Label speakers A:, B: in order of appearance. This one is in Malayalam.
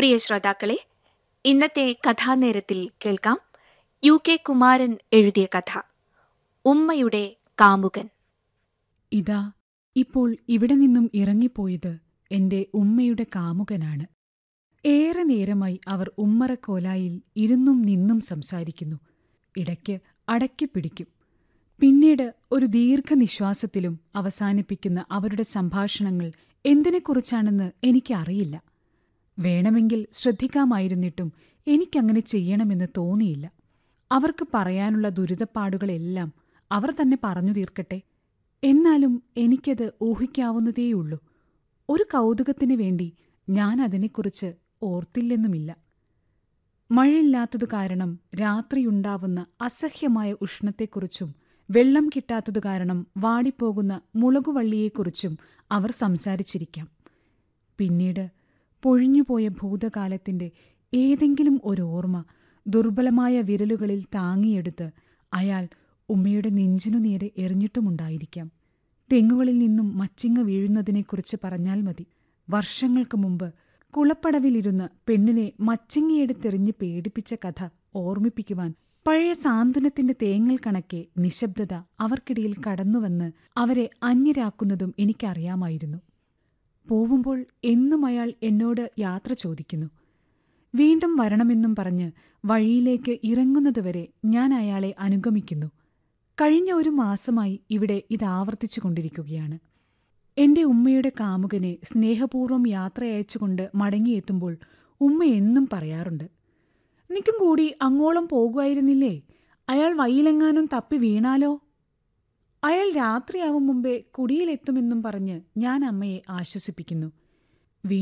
A: പ്രിയ ശ്രോതാക്കളെ ഇന്നത്തെ കഥാനേരത്തിൽ കേൾക്കാം യു കെ കുമാരൻ എഴുതിയ കഥ ഉമ്മയുടെ കാമുകൻ
B: ഇതാ ഇപ്പോൾ ഇവിടെ നിന്നും ഇറങ്ങിപ്പോയത് എന്റെ ഉമ്മയുടെ കാമുകനാണ് ഏറെ നേരമായി അവർ ഉമ്മറക്കോലായിൽ ഇരുന്നും നിന്നും സംസാരിക്കുന്നു ഇടയ്ക്ക് അടക്കി പിടിക്കും പിന്നീട് ഒരു ദീർഘനിശ്വാസത്തിലും അവസാനിപ്പിക്കുന്ന അവരുടെ സംഭാഷണങ്ങൾ എന്തിനെക്കുറിച്ചാണെന്ന് എനിക്കറിയില്ല വേണമെങ്കിൽ ശ്രദ്ധിക്കാമായിരുന്നിട്ടും എനിക്കങ്ങനെ ചെയ്യണമെന്ന് തോന്നിയില്ല അവർക്ക് പറയാനുള്ള ദുരിതപ്പാടുകളെല്ലാം അവർ തന്നെ പറഞ്ഞു തീർക്കട്ടെ എന്നാലും എനിക്കത് ഊഹിക്കാവുന്നതേയുള്ളൂ ഒരു കൗതുകത്തിന് വേണ്ടി ഞാൻ അതിനെക്കുറിച്ച് ഓർത്തില്ലെന്നുമില്ല മഴയില്ലാത്തതു കാരണം രാത്രിയുണ്ടാവുന്ന അസഹ്യമായ ഉഷ്ണത്തെക്കുറിച്ചും വെള്ളം കിട്ടാത്തതു കാരണം വാടിപ്പോകുന്ന മുളകുവള്ളിയെക്കുറിച്ചും അവർ സംസാരിച്ചിരിക്കാം പിന്നീട് പൊഴിഞ്ഞുപോയ ഭൂതകാലത്തിന്റെ ഏതെങ്കിലും ഒരു ഓർമ്മ ദുർബലമായ വിരലുകളിൽ താങ്ങിയെടുത്ത് അയാൾ ഉമ്മയുടെ നെഞ്ചിനു നേരെ എറിഞ്ഞിട്ടുമുണ്ടായിരിക്കാം തെങ്ങുകളിൽ നിന്നും മച്ചിങ്ങ വീഴുന്നതിനെക്കുറിച്ച് പറഞ്ഞാൽ മതി വർഷങ്ങൾക്ക് മുമ്പ് കുളപ്പടവിലിരുന്ന് പെണ്ണിനെ മച്ചിങ്ങയെടുത്തെറിഞ്ഞ് പേടിപ്പിച്ച കഥ ഓർമ്മിപ്പിക്കുവാൻ പഴയ സാന്ത്വനത്തിന്റെ തേങ്ങൽ കണക്കെ നിശബ്ദത അവർക്കിടയിൽ കടന്നുവന്ന് അവരെ അന്യരാക്കുന്നതും എനിക്കറിയാമായിരുന്നു പോവുമ്പോൾ എന്നും അയാൾ എന്നോട് യാത്ര ചോദിക്കുന്നു വീണ്ടും വരണമെന്നും പറഞ്ഞ് വഴിയിലേക്ക് ഇറങ്ങുന്നതുവരെ ഞാൻ അയാളെ അനുഗമിക്കുന്നു കഴിഞ്ഞ ഒരു മാസമായി ഇവിടെ ഇതാവർത്തിച്ചു കൊണ്ടിരിക്കുകയാണ് എന്റെ ഉമ്മയുടെ കാമുകനെ സ്നേഹപൂർവ്വം യാത്രയച്ചുകൊണ്ട് മടങ്ങിയെത്തുമ്പോൾ ഉമ്മ എന്നും പറയാറുണ്ട് നിൽക്കും കൂടി അങ്ങോളം പോകുമായിരുന്നില്ലേ അയാൾ വയ്യിലെങ്ങാനും തപ്പി വീണാലോ അയാൾ രാത്രിയാവും മുമ്പേ കുടിയിലെത്തുമെന്നും പറഞ്ഞ് ഞാൻ അമ്മയെ ആശ്വസിപ്പിക്കുന്നു